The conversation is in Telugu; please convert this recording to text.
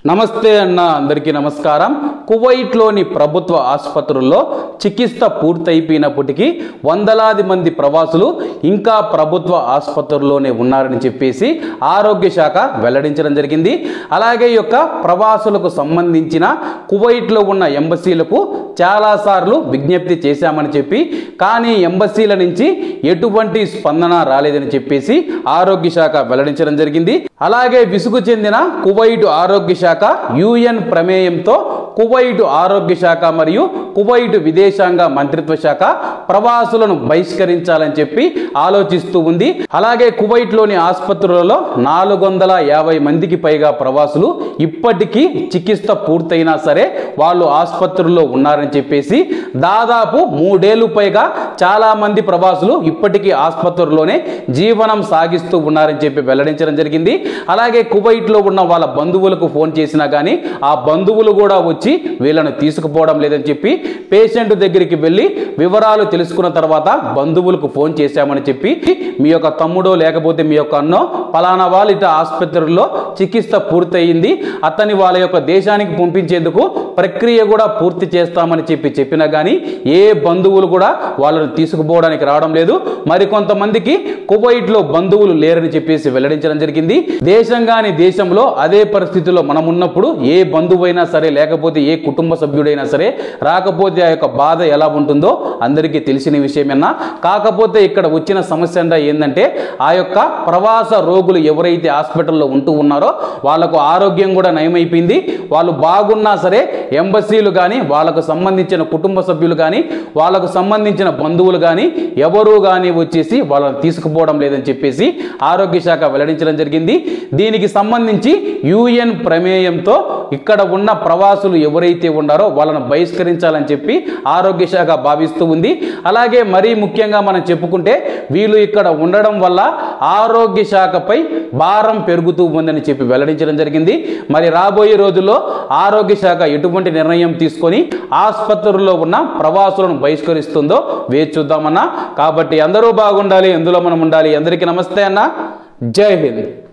నమస్తే అన్న అందరికీ నమస్కారం కువైట్లోని ప్రభుత్వ ఆసుపత్రుల్లో చికిత్స పూర్తయిపోయినప్పటికీ వందలాది మంది ప్రవాసులు ఇంకా ప్రభుత్వ ఆసుపత్రుల్లోనే ఉన్నారని చెప్పేసి ఆరోగ్య శాఖ వెల్లడించడం జరిగింది అలాగే ఈ యొక్క ప్రవాసులకు సంబంధించిన కువైట్లో ఉన్న ఎంబసీలకు చాలాసార్లు విజ్ఞప్తి చేశామని చెప్పి కానీ ఎంబసీల నుంచి ఎటువంటి స్పందన రాలేదని చెప్పేసి ఆరోగ్య శాఖ వెల్లడించడం జరిగింది అలాగే విసుగు చెందిన కువైట్ ఆరోగ్య శాఖ యుఎన్ ప్రమేయంతో కువైట్ ఆరోగ్య శాఖ మరియు కువైట్ విదేశాంగ మంత్రిత్వ శాఖ ప్రవాసులను బహిష్కరించాలని చెప్పి ఆలోచిస్తూ ఉంది అలాగే కువైట్లోని ఆసుపత్రులలో నాలుగు వందల యాభై మందికి పైగా ప్రవాసులు ఇప్పటికీ చికిత్స పూర్తయినా సరే వాళ్ళు ఆసుపత్రుల్లో ఉన్నారని చెప్పేసి దాదాపు మూడేళ్లు పైగా చాలా మంది ప్రవాసులు ఇప్పటికీ ఆసుపత్రుల్లోనే జీవనం సాగిస్తూ ఉన్నారని చెప్పి వెల్లడించడం జరిగింది అలాగే కువైట్లో ఉన్న వాళ్ళ బంధువులకు ఫోన్ చేసినా కానీ ఆ బంధువులు కూడా వచ్చి వీళ్ళను తీసుకుపోవడం లేదని చెప్పి పేషెంట్ దగ్గరికి వెళ్ళి వివరాలు తెలుసుకున్న తర్వాత బంధువులకు ఫోన్ చేశామని చెప్పి మీ యొక్క తమ్ముడో లేకపోతే మీ యొక్క అన్నో పలానా వాళ్ళు ఇట ఆసుపత్రిలో చికిత్స పూర్తయింది అతని వాళ్ళ యొక్క దేశానికి పంపించేందుకు ప్రక్రియ కూడా పూర్తి చేస్తామని చెప్పి చెప్పినా కానీ ఏ బంధువులు కూడా వాళ్ళని తీసుకుపోవడానికి రావడం లేదు మరికొంతమందికి కువైట్లో బంధువులు లేరని చెప్పేసి వెల్లడించడం జరిగింది దేశంగాని దేశంలో అదే పరిస్థితిలో మనం ఉన్నప్పుడు ఏ బంధువైనా సరే లేకపోతే ఏ కుటుంబ సభ్యుడైనా సరే రాకపోతే ఆ యొక్క బాధ ఎలా ఉంటుందో అందరికీ తెలిసిన విషయమేనా కాకపోతే ఇక్కడ వచ్చిన సమస్య అంటే ఏంటంటే ఆ యొక్క ప్రవాస రోగులు ఎవరైతే హాస్పిటల్లో ఉంటూ ఉన్నారో వాళ్ళకు ఆరోగ్యం కూడా నయమైపోయింది వాళ్ళు బాగున్నా సరే ఎంబసీలు కానీ వాళ్ళకు సంబంధించిన కుటుంబ సభ్యులు కానీ వాళ్ళకు సంబంధించిన బంధువులు కానీ ఎవరు కానీ వచ్చేసి వాళ్ళని తీసుకుపోవడం లేదని చెప్పేసి ఆరోగ్య శాఖ వెల్లడించడం జరిగింది దీనికి సంబంధించి యుఎన్ ప్రమేయంతో ఇక్కడ ఉన్న ప్రవాసులు ఎవరైతే ఉన్నారో వాళ్ళను బహిష్కరించాలని చెప్పి ఆరోగ్య శాఖ భావిస్తూ ఉంది అలాగే మరీ ముఖ్యంగా మనం చెప్పుకుంటే వీళ్ళు ఇక్కడ ఉండడం వల్ల ఆరోగ్య శాఖపై భారం పెరుగుతూ ఉందని చెప్పి వెల్లడించడం జరిగింది మరి రాబోయే రోజుల్లో ఆరోగ్య శాఖ ఎటువంటి నిర్ణయం తీసుకొని ఆసుపత్రుల్లో ఉన్న ప్రవాసులను బహిష్కరిస్తుందో వేచి చూద్దామన్నా కాబట్టి అందరూ బాగుండాలి ఎందులో మనం ఉండాలి అందరికీ నమస్తే అన్న జై హింద్